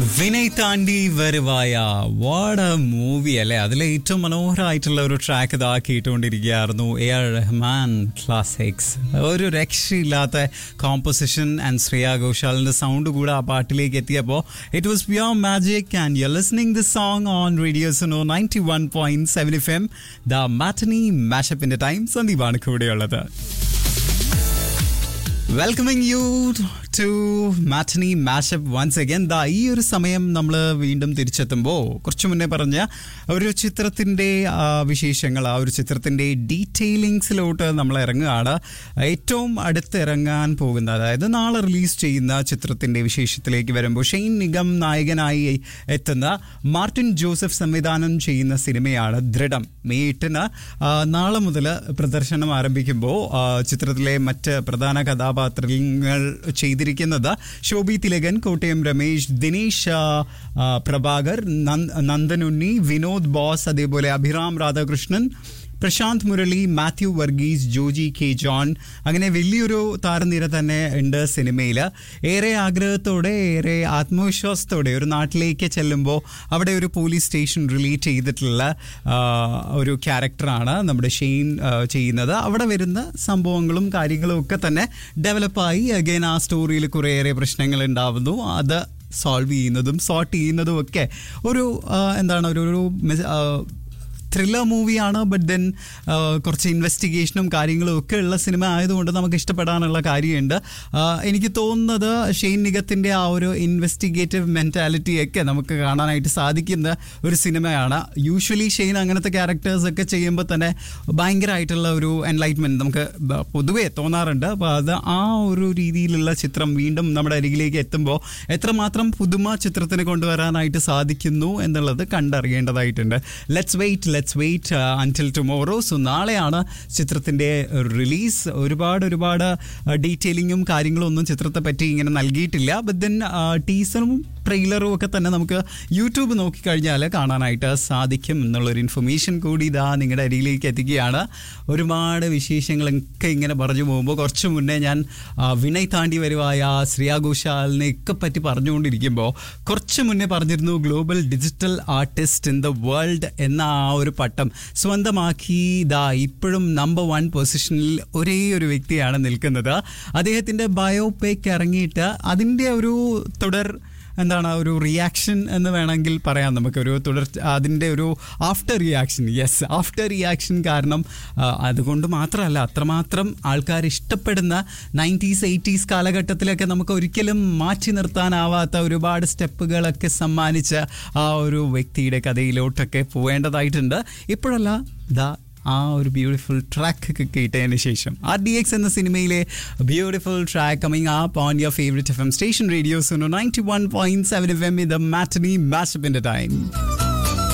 വിനയ് താണ്ടി വരുവായ വാട മൂവി അല്ലെ അതിലെ ഏറ്റവും മനോഹരമായിട്ടുള്ള ഒരു ട്രാക്ക് ഇതാ കേട്ടുകൊണ്ടിരിക്കുകയായിരുന്നു എ ആർ റഹ്മാൻ ക്ലാസിക്സ് ഒരു രക്ഷയില്ലാത്ത കോമ്പോസിഷൻ ആൻഡ് ശ്രേയ ഘോഷാലിന്റെ സൗണ്ട് കൂടെ ആ പാട്ടിലേക്ക് എത്തിയപ്പോൾ it was pure magic and you listening the song on radio Suno ninety one point seven F M the matinee മാഷപ്പിന്റെ ടൈം സന്ദീപാണ് കൂടെയുള്ളത് welcoming you to matinee mashup once again ദാ ഈ ഒരു സമയം നമ്മൾ വീണ്ടും തിരിച്ചെത്തുമ്പോൾ കുറച്ച് മുന്നേ പറഞ്ഞ ഒരു ചിത്രത്തിൻ്റെ വിശേഷങ്ങൾ ആ ഒരു ചിത്രത്തിൻ്റെ ഡീറ്റെയിലിങ്സിലോട്ട് നമ്മൾ ഇറങ്ങുകയാണ് ഏറ്റവും അടുത്ത് ഇറങ്ങാൻ പോകുന്ന അതായത് നാളെ റിലീസ് ചെയ്യുന്ന ചിത്രത്തിൻ്റെ വിശേഷത്തിലേക്ക് വരുമ്പോൾ ഷെയ്ൻ നിഗം നായകനായി എത്തുന്ന മാർട്ടിൻ ജോസഫ് സംവിധാനം ചെയ്യുന്ന സിനിമയാണ് ദൃഢം മെയ് എട്ടിന് ആ, നാളെ മുതൽ പ്രദർശനം ആരംഭിക്കുമ്പോൾ ആ, ചിത്രത്തിലെ മറ്റ് പ്രധാന കഥാപാത്രങ്ങൾ ചെയ്തിരിക്കുന്നത് ശോഭി തിലകൻ കോട്ടയം രമേശ് ദിനേശ് ആ, ആ, പ്രഭാകർ നന്ദ- നന്ദനുണ്ണി വിനോദ് ബോസ് അതേപോലെ അഭിറാം രാധാകൃഷ്ണൻ പ്രശാന്ത് മുരളി മാത്യു വർഗീസ് ജോജി കെ ജോൺ അങ്ങനെ വലിയൊരു താരനിര തന്നെ ഉണ്ട് സിനിമയിൽ ഏറെ ആഗ്രഹത്തോടെ ഏറെ ആത്മവിശ്വാസത്തോടെ ഒരു നാട്ടിലേക്ക് ചെല്ലുമ്പോൾ അവിടെ ഒരു പോലീസ് സ്റ്റേഷൻ റിലേറ്റ് ചെയ്തിട്ടുള്ള ആ, ഒരു ക്യാരക്ടറാണ് നമ്മുടെ ഷെയ്ൻ ആ, ചെയ്യുന്നത് അവിടെ വരുന്ന സംഭവങ്ങളും കാര്യങ്ങളും ഒക്കെ തന്നെ ഡെവലപ്പായി അഗൈൻ ആ സ്റ്റോറിയിൽ കുറേയേറെ പ്രശ്നങ്ങൾ ഉണ്ടാവുന്നു അത് സോൾവ് ചെയ്യുന്നതും സോർട്ട് ചെയ്യുന്നതും ഒക്കെ ഒരു ആ, എന്താണ് ഒരു ഒരു മിസ്- ആ, ത്രില്ലർ മൂവിയാണ് ബട്ട് ദെൻ കുറച്ച് ഇൻവെസ്റ്റിഗേഷനും കാര്യങ്ങളും ഒക്കെ ഉള്ള സിനിമ ആയതുകൊണ്ട് നമുക്ക് ഇഷ്ടപ്പെടാനുള്ള കാര്യമുണ്ട് ആ, എനിക്ക് തോന്നുന്നത് ഷെയ്ൻ നിഗത്തിൻ്റെ ആ ഒരു ഇൻവെസ്റ്റിഗേറ്റീവ് മെൻറ്റാലിറ്റി ഒക്കെ നമുക്ക് കാണാനായിട്ട് സാധിക്കുന്ന ഒരു സിനിമയാണ് യൂഷ്വലി ഷെയ്ൻ അങ്ങനത്തെ ക്യാരക്ടേഴ്സ് ഒക്കെ ചെയ്യുമ്പോൾ തന്നെ ഭയങ്കരമായിട്ടുള്ള ഒരു എൻലൈറ്റ്മെൻറ്റ് നമുക്ക് ബ- പൊതുവേ തോന്നാറുണ്ട് അപ്പോൾ അത് ആ ഒരു രീതിയിലുള്ള ചിത്രം വീണ്ടും നമ്മുടെ അരികിലേക്ക് എത്തുമ്പോൾ എത്രമാത്രം പുതുമ ചിത്രത്തിന് കൊണ്ടുവരാനായിട്ട് സാധിക്കുന്നു എന്നുള്ളത് കണ്ടറിയേണ്ടതായിട്ടുണ്ട് let's wait let's wait until tomorrow so നാളെയാണ് ചിത്രത്തിൻ്റെ റിലീസ് ഒരുപാട് ഒരുപാട് ഡീറ്റെയിലിങ്ങും കാര്യങ്ങളും ഒന്നും ചിത്രത്തെ പറ്റി ഇങ്ങനെ നൽകിയിട്ടില്ല ബട്ട് ദെൻ ടീസറും ട്രെയിലറും ഒക്കെ തന്നെ നമുക്ക് യൂട്യൂബ് നോക്കിക്കഴിഞ്ഞാൽ കാണാനായിട്ട് സാധിക്കും എന്നുള്ളൊരു ഇൻഫർമേഷൻ കൂടി ഇതാ നിങ്ങളുടെ അരികിലേക്ക് എത്തിക്കുകയാണ് ഒരുപാട് വിശേഷങ്ങളൊക്കെ ഇങ്ങനെ പറഞ്ഞു പോകുമ്പോൾ കുറച്ച് മുന്നേ ഞാൻ ആ, വിനയ് താണ്ടി വരുവായ ശ്രിയ ഘോഷാലിനെ ഒക്കെ പറ്റി പറഞ്ഞുകൊണ്ടിരിക്കുമ്പോൾ കുറച്ച് മുന്നേ പറഞ്ഞിരുന്നു global digital artist in the world എന്ന ആ ഒരു പട്ടം സ്വന്തമാക്കി ഇതാ ഇപ്പോഴും നമ്പർ വൺ പൊസിഷനിൽ ഒരേ ഒരു വ്യക്തിയാണ് നിൽക്കുന്നത് അദ്ദേഹത്തിൻ്റെ ബയോപേക്ക് ഇറങ്ങിയിട്ട് അതിൻ്റെ ഒരു തുടർ എന്താണ് ഒരു റിയാക്ഷൻ എന്ന് വേണമെങ്കിൽ പറയാം നമുക്കൊരു തുടർ അതിൻ്റെ ഒരു after reaction yes after reaction കാരണം ആ, അതുകൊണ്ട് മാത്രമല്ല അത്രമാത്രം ആൾക്കാർ ഇഷ്ടപ്പെടുന്ന നയൻറ്റീസ് എയ്റ്റീസ് കാലഘട്ടത്തിലൊക്കെ നമുക്ക് ഒരിക്കലും മാറ്റി നിർത്താനാവാത്ത ഒരുപാട് സ്റ്റെപ്പുകളൊക്കെ സമ്മാനിച്ച ആ ഒരു വ്യക്തിയുടെ കഥയിലോട്ടൊക്കെ പോവേണ്ടതായിട്ടുണ്ട് ഇപ്പോഴല്ല ദാ ആ ഒരു ബ്യൂട്ടിഫുൾ ട്രാക്ക് ഒക്കെ കേട്ടതിന് ശേഷം ആർ ഡി എക്സ് എന്ന സിനിമയിലെ beautiful track coming up on your favourite F M station radios ninety one point seven F M ഇത് മാറ്റനി മാഷപ്പിന്റെ ടൈം